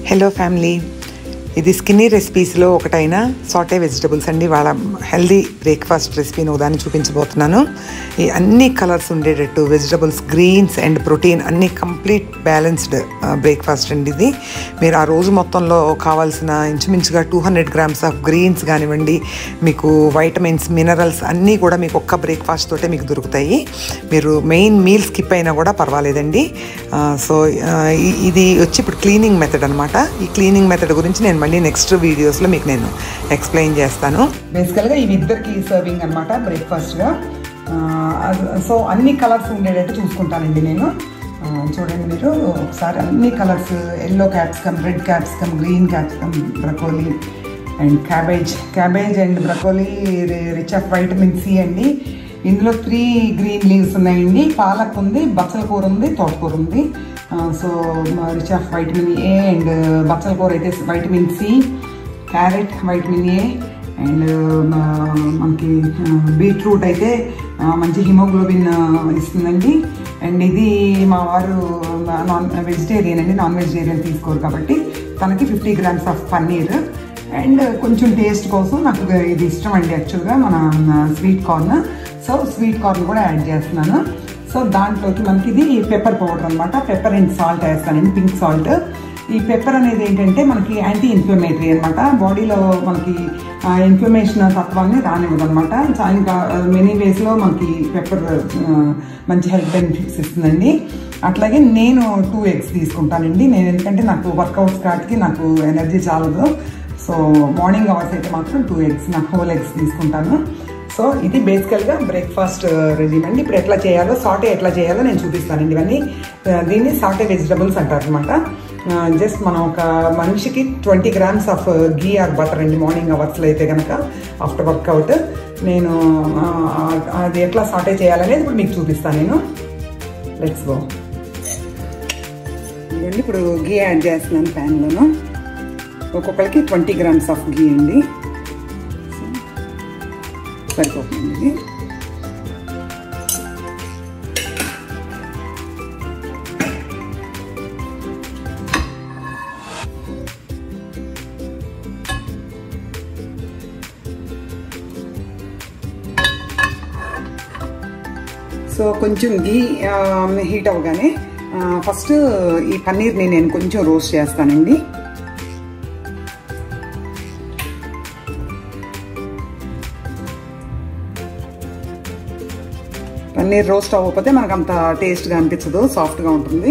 hello family ఇది skinny రెసిపీస్లో ఒకటైన సాటే వెజిటబుల్స్ అండి వాళ్ళ హెల్దీ బ్రేక్ఫాస్ట్ రెసిపీని ఉదాహరణ చూపించబోతున్నాను ఈ అన్ని కలర్స్ ఉండేటట్టు వెజిటబుల్స్ గ్రీన్స్ అండ్ ప్రోటీన్ అన్ని కంప్లీట్ బ్యాలెన్స్డ్ బ్రేక్ఫాస్ట్ అండి ఇది మీరు ఆ రోజు మొత్తంలో కావాల్సిన ఇంచుమించుగా two hundred grams of greens కానివ్వండి మీకు వైటమిన్స్ మినరల్స్ అన్నీ కూడా మీకు ఒక్క బ్రేక్ఫాస్ట్ తోటే మీకు దొరుకుతాయి మీరు మెయిన్ మీల్ స్కిప్ అయినా కూడా పర్వాలేదండి సో ఇది వచ్చి ఇప్పుడు క్లీనింగ్ మెథడ్ అనమాట ఈ క్లీనింగ్ మెథడ్ గురించి నేను మళ్ళీ నెక్స్ట్ వీడియోస్లో మీకు నేను ఎక్స్ప్లెయిన్ చేస్తాను బేసికల్గా ఇవి ఇద్దరికి సర్వింగ్ అనమాట బ్రేక్ఫాస్ట్గా సో అన్ని కలర్స్ ఉండేటట్టు చూసుకుంటానండి నేను ఆ, చూడండి మీరు ఒకసారి అన్ని colours yellow capsicum red capsicum green capsicum broccoli and cabbage cabbage and broccoli rich of vitamin C అండి ఇందులో త్రీ గ్రీన్ లీవ్స్ ఉన్నాయండి పాలక్ ఉంది బచ్చల కూర ఉంది తోటకూర ఉంది so rich of vitamin A and బచ్చల కూర అయితే vitamin C carrot vitamin A and మనకి బీట్రూట్ అయితే ఆ, మంచి హిమోగ్లోబిన్ ఇస్తుందండి అండ్ ఇది మా వారు నాన్ వెజిటేరియన్ అండి నాన్ వెజిటేరియన్ తీసుకోరు కాబట్టి తనకి fifty grams of paneer and కొంచెం టేస్ట్ కోసం నాకు ఇది ఇష్టం అండి యాక్చువల్గా మన sweet corn so sweet corn కూడా యాడ్ చేస్తున్నాను సో దాంట్లోకి మనకి ఇది పెప్పర్ పౌడర్ అనమాట పెప్పర్ అండ్ సాల్ట్ వేస్తానండి పింక్ సాల్ట్ ఈ పెప్పర్ అనేది ఏంటంటే మనకి యాంటీ ఇన్ఫ్లమేటరీ అనమాట బాడీలో మనకి ఇన్ఫ్లమేషన్ తత్వాన్ని రానివ్వదు అనమాట ఇంకా మెనీ వేస్లో మనకి పెప్పర్ మంచి హెల్త్ బెనిఫిట్స్ ఇస్తుందండి అట్లాగే నేను టూ ఎగ్స్ తీసుకుంటానండి నేను ఎందుకంటే నాకు వర్కౌట్ స్టార్ట్కి నాకు ఎనర్జీ చాలదు సో మార్నింగ్ అవర్స్ అయితే మాత్రం టూ ఎగ్స్ నాకు హోల్ ఎగ్స్ తీసుకుంటాను సో ఇది బేసికల్గా బ్రేక్ఫాస్ట్ రెజిమ్ అండి ఇప్పుడు ఎట్లా చేయాలో సాటే ఎట్లా చేయాలో నేను చూపిస్తానండి ఇవన్నీ ఆ, దీన్ని సాటే వెజిటబుల్స్ అంటారు అనమాట జస్ట్ మనం ఒక మనిషికి twenty grams of ghee or butter అండి మార్నింగ్ అవర్స్లో అయితే కనుక ఆఫ్టర్ వర్కౌట్ నేను ఆ, అది ఎట్లా సాటే చేయాలనేది ఇప్పుడు మీకు చూపిస్తాను నేను లెట్స్ గో ఇవ్వండి ఇప్పుడు గీ యాడ్ చేస్తున్నాను ప్యాన్లోను ఒక్కొక్కరికి ట్వంటీ గ్రామ్స్ ఆఫ్ గీ అండి సరిపోతుంది ఇది సో కొంచెం గీ హీట్ అవ్వగానే ఫస్ట్ ఈ పన్నీర్ని నేను కొంచెం రోస్ట్ చేస్తానండి పన్నీర్ రోస్ట్ అవ్వకపోతే మనకు అంత టేస్ట్గా అనిపించదు సాఫ్ట్గా ఉంటుంది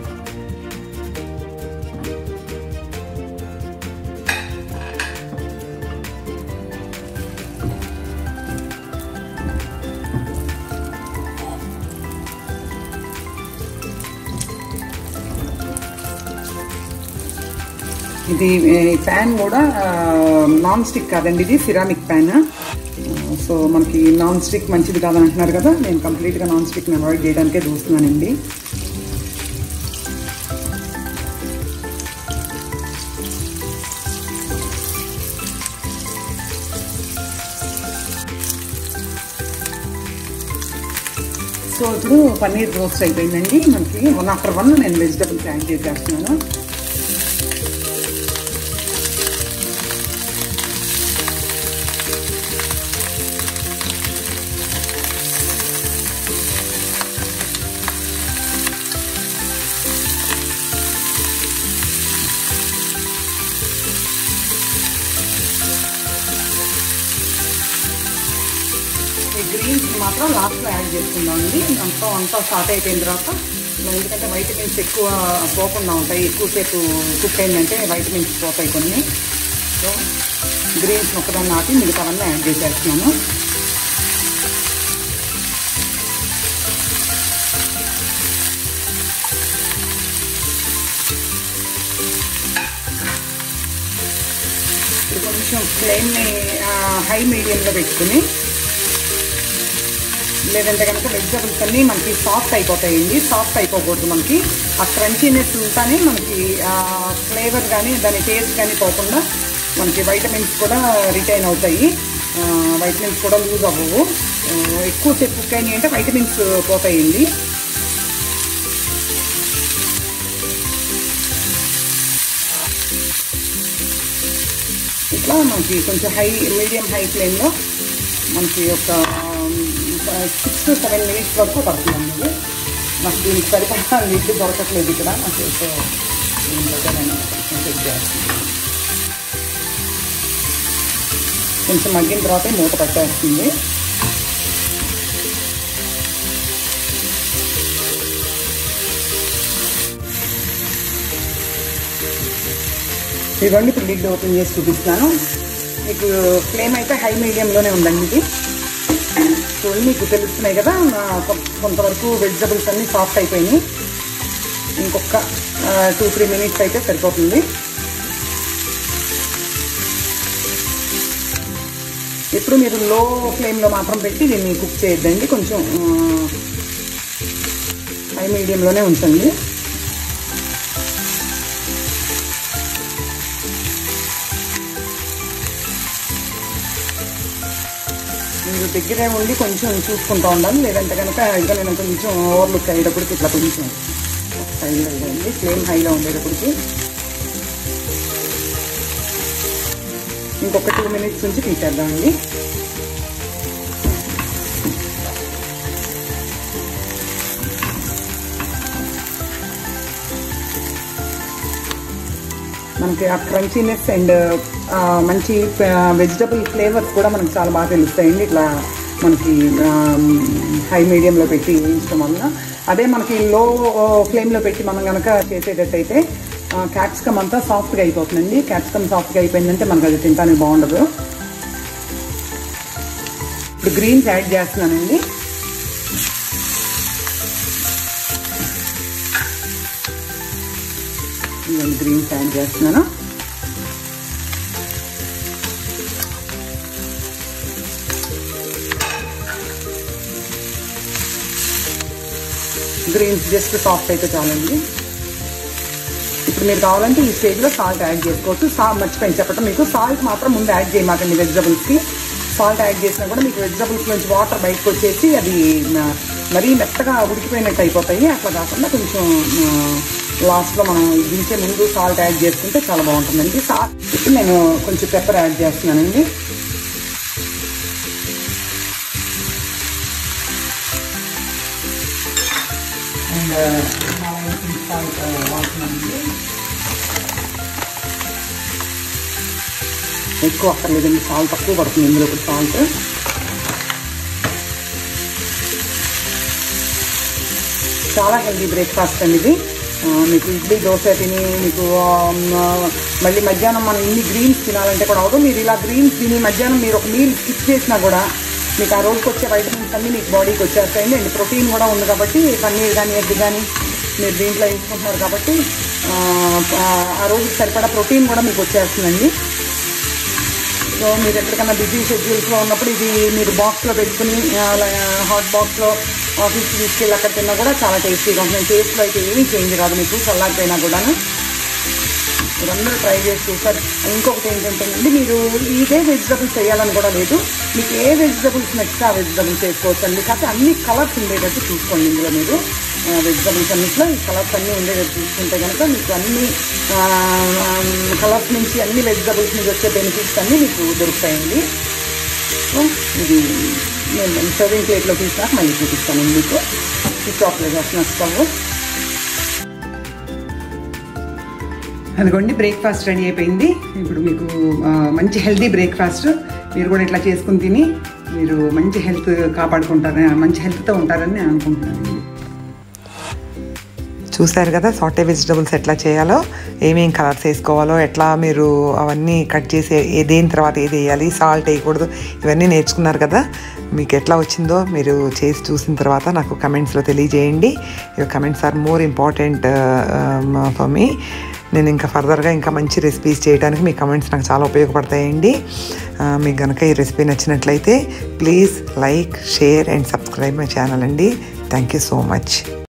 ఇది ప్యాన్ కూడా నాన్ స్టిక్ కాదండి ఇది సిరామిక్ ప్యాన్ సో మనకి నాన్ స్టిక్ మంచిది కాదని అంటున్నారు కదా నేను కంప్లీట్గా నాన్ స్టిక్ని అవాయిడ్ చేయడానికే చూస్తున్నానండి సో ఇప్పుడు పన్నీర్ రోస్ట్ అయిపోయిందండి మనకి వన్ ఆఫ్టర్ వన్ నేను వెజిటబుల్స్ యాడ్ చేసేస్తున్నాను ఈ గ్రీన్స్ మాత్రం లాస్ట్లో యాడ్ చేసుకుందామండి అంతా అంతా స్టార్ట్ అయిపోయిన తర్వాత ఎందుకంటే వైటమిన్స్ ఎక్కువ పోకుండా ఉంటాయి ఎక్కువసేపు కుక్ అయిందంటే వైటమిన్స్ పోతాయి కొన్ని సో గ్రీన్స్ ఒకదాన్ని ఆపి మిగతావన్నీ యాడ్ చేసేస్తున్నాను ఇప్పుడు కొంచెం ఫ్లేమ్ని హై మీడియంలో పెట్టుకుని లేదంటే కనుక వెజిటబుల్స్ అన్నీ మనకి సాఫ్ట్ అయిపోతాయండి సాఫ్ట్ అయిపోకూడదు మనకి ఆ క్రంచీనెస్ ఉంటానే మనకి ఫ్లేవర్ కానీ దాని టేస్ట్ కానీ పోకుండా మనకి వైటమిన్స్ కూడా రిటైన్ అవుతాయి వైటమిన్స్ కూడా లూజ్ అవ్వవు ఆ, ఎక్కువసేపు కుక్ అయినాయి అంటే వైటమిన్స్ పోతాయండి ఇట్లా మనకి కొంచెం హై మీడియం హై ఫ్లేమ్లో మనకి ఒక సిక్స్ టు సెవెన్ మినిట్స్ వరకు పడుతుందండి ఇది నాకు దీనికి సరిపడా నీళ్ళు దొరకట్లేదు ఇక్కడ నాకు సో దీని దగ్గర నేను కొంచెం చెక్ చేస్తున్నాను కొంచెం మగ్గిన తర్వాత మూత పట్టేస్తుంది ఇదిగోండి ఇప్పుడు లిడ్ ఓపెన్ చేసి చూపిస్తున్నాను మీకు ఫ్లేమ్ అయితే హై మీడియంలోనే ఉందండి ఇది చూడండి మీకు తెలుస్తున్నాయి కదా నా కొ- కొంతవరకు వెజిటబుల్స్ అన్నీ సాఫ్ట్ అయిపోయినాయి ఇంకొక టూ త్రీ మినిట్స్ అయితే సరిపోతుంది ఎప్పుడు మీరు లో ఫ్లేమ్లో మాత్రం పెట్టి దీన్ని కుక్ చేయొద్దండి కొంచెం హై మీడియంలోనే ఉంచండి మీరు దగ్గరే ఉండి కొంచెం చూసుకుంటూ ఉండాలి లేదంటే కనుక ఇంకా నేను కొంచెం ఓవర్లుక్ అయ్యేటప్పటికి ఇట్లా కొంచెం సైడ్లో అయ్యండి ఫ్లేమ్ హైలో ఉండేటప్పటికి ఇంకొక టూ మినిట్స్ నుంచి తీసేద్దామండి మనకి ఆ క్రంచీనెస్ అండ్ మంచి వెజిటబుల్ ఫ్లేవర్స్ కూడా మనకి చాలా బాగా తెలుస్తాయండి ఇట్లా మనకి హై మీడియంలో పెట్టి వేయించడం వలన అదే మనకి లో ఫ్లేమ్లో పెట్టి మనం కనుక చేసేటట్టయితే క్యాప్సికమ్ అంతా సాఫ్ట్గా అయిపోతుందండి క్యాప్సికమ్ సాఫ్ట్గా అయిపోయిందంటే మనకు అది తింటానికి బాగుండదు ఇప్పుడు గ్రీన్స్ యాడ్ చేస్తున్నానండి ఇవన్నీ గ్రీన్స్ యాడ్ చేస్తున్నాను గ్రీన్స్ జస్ట్ సాఫ్ట్ అయితే చాలండి ఇప్పుడు మీరు కావాలంటే ఈ స్టేజ్లో సాల్ట్ యాడ్ చేసుకోవచ్చు సా మర్చిపోయింది చెప్పటం మీకు సాల్ట్ మాత్రం ముందు యాడ్ చేయమాకండి వెజిటబుల్స్కి సాల్ట్ యాడ్ చేసినా కూడా మీకు వెజిటబుల్స్ నుంచి వాటర్ బయటకు వచ్చేసి అది ఆ, మరీ మెత్తగా ఉడికిపోయినట్టు అయిపోతాయి అట్లా కాకుండా కొంచెం లాస్ట్లో మనం దించే ముందు సాల్ట్ యాడ్ చేసుకుంటే చాలా బాగుంటుందండి సాల్ట్ ఇప్పుడు నేను కొంచెం పెప్పర్ యాడ్ చేస్తున్నానండి అండ్ సాల్ట్ వాడుతున్నానండి ఎక్కువ అక్కర్లేదండి సాల్ట్ తక్కువ పడుతుంది ఇందులో ఇప్పుడు సాల్ట్ చాలా హెల్దీ బ్రేక్ఫాస్ట్ అండి ఇది ఆ, మీకు ఇడ్లీ దోశ తిని మీకు ఆ, మళ్ళీ మధ్యాహ్నం మనం ఇన్ని గ్రీన్స్ తినాలంటే కూడా అవదు మీరు ఇలా గ్రీన్స్ తిని మధ్యాహ్నం మీరు ఒక మీల్ స్కిప్ చేసినా కూడా మీకు ఆ రోజుకి వచ్చే వైటమిన్స్ అన్నీ మీకు బాడీకి వచ్చేస్తాయండి అండ్ ప్రోటీన్ కూడా ఉంది కాబట్టి పన్నీర్ కానీ ఎగ్ కానీ మీరు దీంట్లో ఎంచుకుంటున్నారు కాబట్టి ఆ, ఆ, ఆ రోజుకి సరిపడా ప్రోటీన్ కూడా మీకు వచ్చేస్తుందండి సో మీరు ఎక్కడికైనా బిజీ షెడ్యూల్స్లో ఉన్నప్పుడు ఇది మీరు బాక్స్లో పెట్టుకుని హాట్ బాక్స్లో ఆఫీస్కి తీసుకెళ్ళి అక్కడ తిన్నా కూడా చాలా టేస్టీగా ఉంటుంది టేస్ట్లో అయితే ఏమీ చేంజ్ రాదు మీకు చల్లారిపోయినా కూడాను మీరందరూ ట్రై చేసి చూసారు ఇంకొకటి ఏంటంటే అండి మీరు ఇదే వెజిటబుల్స్ చేయాలని కూడా లేదు మీకు ఏ వెజిటబుల్స్ నచ్చితే ఆ వెజిటబుల్స్ వేసుకోవచ్చు అండి కాకపోతే అన్ని కలర్స్ ఉండేటట్టు చూసుకోండి ఇందులో మీరు వెజిటబుల్స్ అన్నిట్లో ఈ కలర్స్ అన్నీ ఉండేటట్టు చూసుకుంటే కనుక మీకు అన్ని కలర్స్ నుంచి అన్ని వెజిటబుల్స్ నుంచి వచ్చే బెనిఫిట్స్ అన్నీ మీకు దొరుకుతాయండి సో ఇది నేను సర్వింగ్ ప్లేట్లో తీసినాక మళ్ళీ చూపిస్తాను మీకు స్విచ్ ఆఫ్ చేసిన స్టవ్ అదిగోండి బ్రేక్ఫాస్ట్ రెడీ అయిపోయింది ఇప్పుడు మీకు ఆ, మంచి హెల్తీ బ్రేక్ఫాస్ట్ మీరు కూడా ఇట్లా చేసుకుని తిని మీరు మంచి హెల్త్ కాపాడుకుంటారని మంచి హెల్త్తో ఉంటారని నేను అనుకుంటున్నాను చూశారు కదా సాటే వెజిటబుల్స్ ఎట్లా చేయాలో ఏమేం కలర్స్ వేసుకోవాలో ఎట్లా మీరు అవన్నీ కట్ చేసి ఏ- దేని తర్వాత ఏది వేయాలి సాల్ట్ వేయకూడదు ఇవన్నీ నేర్చుకున్నారు కదా మీకు ఎట్లా వచ్చిందో మీరు చేసి చూసిన తర్వాత నాకు కమెంట్స్లో తెలియజేయండి comments are more important for me నేను ఇంకా ఫర్దర్గా ఇంకా మంచి రెసిపీస్ చేయడానికి మీ కమెంట్స్ నాకు చాలా ఉపయోగపడతాయండి ఆ, మీకు కనుక ఈ రెసిపీ నచ్చినట్లయితే please like share and subscribe my channel అండి థ్యాంక్ యూ సో మచ్